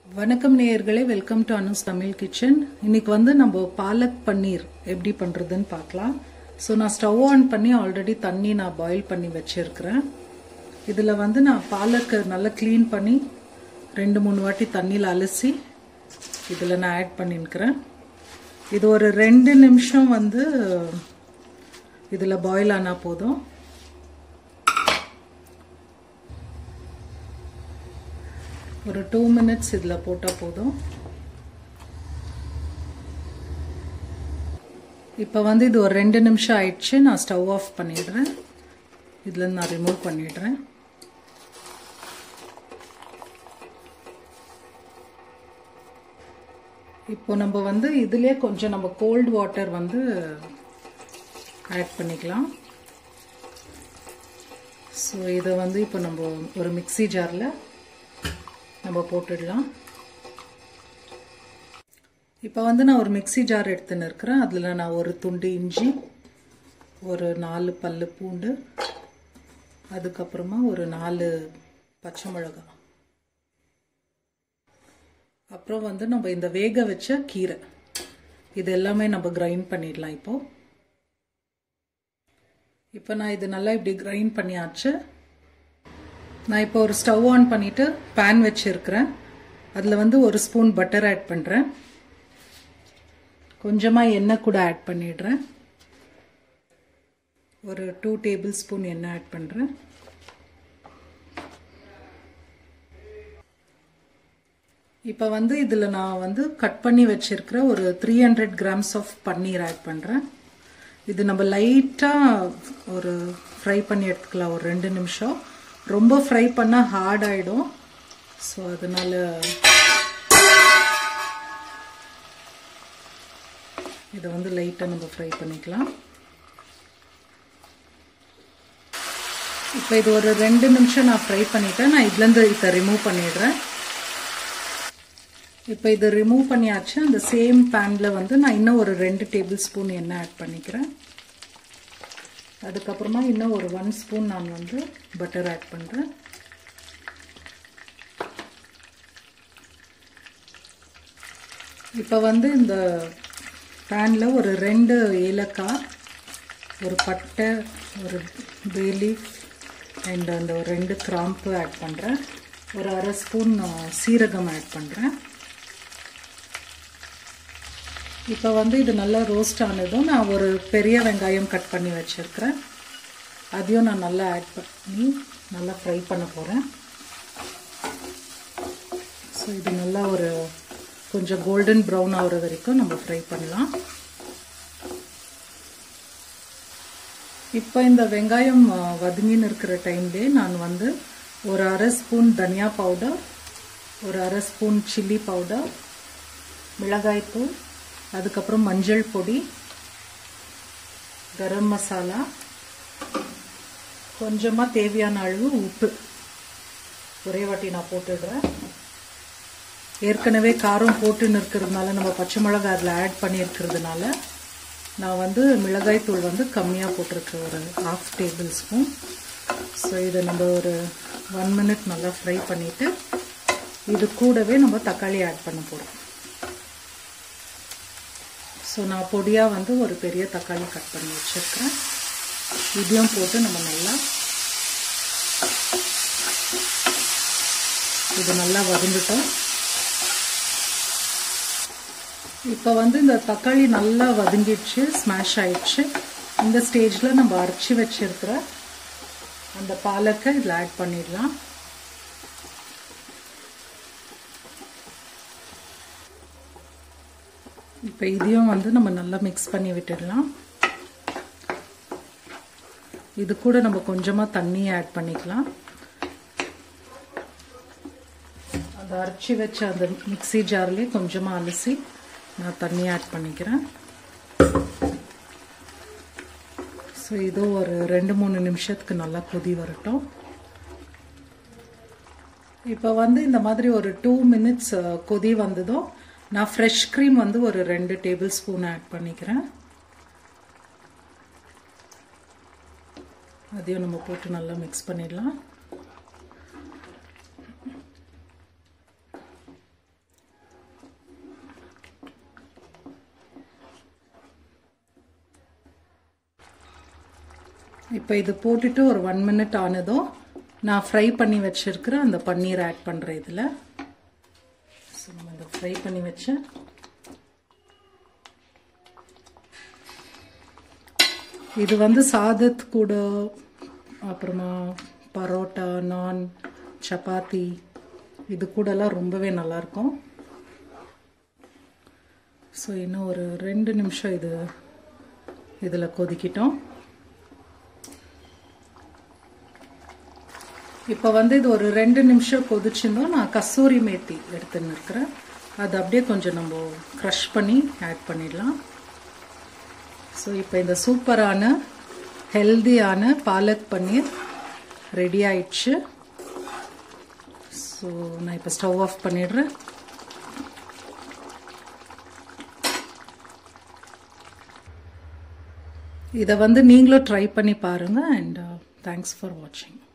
வணக்கம் நேயர்களே welcome to Anu's Tamil kitchen இன்னைக்கு வந்து நம்ம பாலக் பன்னீர் எப்படி பண்றதுன்னு பார்க்கலாம் ஸோ நான் ஸ்டவ் ஆன் பண்ணி ஆல்ரெடி தண்ணி நான் பாயில் பண்ணி வச்சிருக்கிறேன் இதில் வந்து நான் பாலக்கை நல்லா க்ளீன் பண்ணி ரெண்டு மூணு வாட்டி தண்ணியில் அலசி இதில் நான் ஆட் பண்ணியிருக்கிறேன் இது ஒரு ரெண்டு நிமிஷம் வந்து இதில் பாயில் ஆனால் போதும் ஒரு டூ மினிட்ஸ் இதில் போட்டால் போதும் இப்போ வந்து இது ஒரு ரெண்டு நிமிஷம் ஆயிடுச்சு நான் ஸ்டவ் ஆஃப் பண்ணிடுறேன் இதில் நான் ரிமூவ் பண்ணிடுறேன் இப்போ நம்ம வந்து இதுலேயே கொஞ்சம் நம்ம கோல்டு வாட்டர் வந்து ஆட் பண்ணிக்கலாம் ஸோ இதை வந்து இப்போ நம்ம ஒரு மிக்சி ஜாரில் நம்ம போட்டுடலாம் இப்போ வந்து நான் ஒரு மிக்சி ஜார் எடுத்துன்னு இருக்கிறேன் அதில் நான் ஒரு துண்டு இஞ்சி ஒரு நாலு பல்லு பூண்டு அதுக்கப்புறமா ஒரு நாலு பச்சை மிளகாய் அப்புறம் வந்து நம்ம இந்த வேக வச்ச கீரை இது எல்லாமே நம்ம கிரைண்ட் பண்ணிடலாம் இப்போ இப்போ நான் இது நல்லா இப்படி கிரைண்ட் பண்ணியாச்சு நான் இப்போ ஒரு ஸ்டவ் ஆன் பண்ணிட்டு பேன் வச்சிருக்கிறேன் அதில் வந்து ஒரு ஸ்பூன் பட்டர் ஆட் பண்ணுறேன் கொஞ்சமாக எண்ணெய் கூட ஆட் பண்ணிடுறேன் ஒரு டூ டேபிள் ஸ்பூன் எண்ணெய் ஆட் பண்ணுறேன் இப்போ வந்து இதில் நான் வந்து கட் பண்ணி வச்சிருக்கிற ஒரு three hundred grams of paneer add பண்ணுறேன் இது நம்ம லைட்டாக ஒரு ஃப்ரை பண்ணி எடுத்துக்கலாம் ஒரு ரெண்டு நிமிஷம் ரொம்ப ஃப்ரை பண்ணால் ஹார்ட் ஆகிடும் ஸோ அதனால இதை வந்து லைட்டாக நம்ம ஃப்ரை பண்ணிக்கலாம் இப்போ இது ஒரு ரெண்டு நிமிஷம் நான் ஃப்ரை பண்ணிட்டேன் நான் இதுலேருந்து இதை ரிமூவ் பண்ணிடுறேன் இப்போ இதை ரிமூவ் பண்ணியாச்சு அந்த சேம் பேனில் வந்து நான் இன்னும் ஒரு ரெண்டு டேபிள் ஸ்பூன் எண்ணெய் ஆட் பண்ணிக்கிறேன் அதுக்கப்புறமா இன்னும் ஒரு ஒன் ஸ்பூன் நான் வந்து பட்டர் ஆட் பண்ணுறேன் இப்போ வந்து இந்த பேனில் ஒரு ரெண்டு ஏலக்காய் ஒரு பட்டை ஒரு பேலீஃப் அண்ட் அந்த ஒரு ரெண்டு கிராம்பு ஆட் பண்ணுறேன் ஒரு அரை ஸ்பூன் சீரகம் ஆட் பண்ணுறேன் இப்போ வந்து இது நல்லா ரோஸ்ட் ஆனதும் நான் ஒரு பெரிய வெங்காயம் கட் பண்ணி வச்சுருக்கிறேன் அதையும் நான் நல்லா ஆட் பண்ணி நல்லா ஃப்ரை பண்ண போகிறேன் ஸோ இது நல்லா ஒரு கொஞ்சம் கோல்டன் ப்ரௌன் ஆகிற வரைக்கும் நம்ம ஃப்ரை பண்ணலாம் இப்போ இந்த வெங்காயம் வதங்கின்னு இருக்கிற டைம்லேயே நான் வந்து ஒரு அரை ஸ்பூன் தனியா பவுடர் ஒரு அரை ஸ்பூன் சில்லி பவுடர் மிளகாய்த்தூள் அதுக்கப்புறம் மஞ்சள் பொடி கரம் மசாலா கொஞ்சமாக தேவையான அளவு உப்பு ஒரே வாட்டி நான் போட்டுடுறேன் ஏற்கனவே காரம் போட்டுன்னு இருக்கிறதுனால நம்ம பச்சை மிளகாய் அதில் ஆட் பண்ணியிருக்கிறதுனால நான் வந்து மிளகாய் தூள் வந்து கம்மியாக போட்டிருக்கேன் ஒரு ஹாஃப் டேபிள் ஸ்பூன் ஸோ இதை நம்ம ஒரு ஒன் மினிட் நல்லா ஃப்ரை பண்ணிவிட்டு இது கூடவே நம்ம தக்காளி ஆட் பண்ண போகிறோம் ஸோ நான் பொடியாக வந்து ஒரு பெரிய தக்காளி கட் பண்ணி வச்சுருக்கிறேன் இதையும் போட்டு நம்ம நல்லா இது நல்லா வதந்துட்டோம் இப்போ வந்து இந்த தக்காளி நல்லா வதங்கிடுச்சு ஸ்மாஷ் ஆயிடுச்சு இந்த ஸ்டேஜில் நம்ம அரைச்சி வச்சிருக்கிற அந்த பாலக்கை இதில் ஆட் பண்ணிடலாம் இப்போ இதையும் வந்து நம்ம நல்லா மிக்ஸ் பண்ணி விட்டுடலாம் இது கூட நம்ம கொஞ்சமாக தண்ணி ஆட் பண்ணிக்கலாம் அந்த அரைச்சி வச்ச அந்த மிக்சி ஜார்லேயே கொஞ்சமாக அலசி நான் தண்ணி ஆட் பண்ணிக்கிறேன் ஸோ இது ஒரு ரெண்டு மூணு நிமிஷத்துக்கு நல்லா கொதி வரட்டும் இப்போ வந்து இந்த மாதிரி ஒரு டூ மினிட்ஸ் கொதி வந்ததும் நான் ஃப்ரெஷ் க்ரீம் வந்து ஒரு ரெண்டு டேபிள் ஸ்பூன் ஆட் பண்ணிக்கிறேன் அதையும் நம்ம போட்டு நல்லா மிக்ஸ் பண்ணிடலாம் இப்போ இது போட்டுட்டு ஒரு ஒன் மினிட் ஆனதும் நான் ஃப்ரை பண்ணி வச்சிருக்கிற அந்த பன்னீர் ஆட் பண்ணுறேன் இதில் ஸோ நம்ம இந்த ஃப்ரை பண்ணி வச்சேன் இது வந்து சாதத்து கூட அப்புறமா பரோட்டா நான் சப்பாத்தி இது கூடலாம் ரொம்பவே நல்லாயிருக்கும் ஸோ இன்னும் ஒரு ரெண்டு நிமிஷம் இது இதில் கொதிக்கிட்டோம் இப்போ வந்து இது ஒரு ரெண்டு நிமிஷம் கொதிச்சிருந்தோம் நான் கஸ்தூரி மேத்தி எடுத்துன்னு இருக்கிறேன் அது அப்படியே கொஞ்சம் நம்ம க்ரஷ் பண்ணி ஆட் பண்ணிடலாம் ஸோ இப்போ இந்த சூப்பரான ஹெல்தியான பாலக் பன்னீர் ரெடி ஆயிடுச்சு ஸோ நான் இப்போ ஸ்டவ் ஆஃப் பண்ணிடுறேன் இதை வந்து நீங்களும் ட்ரை பண்ணி பாருங்கள் அண்ட் தேங்க்ஸ் ஃபார் வாட்சிங்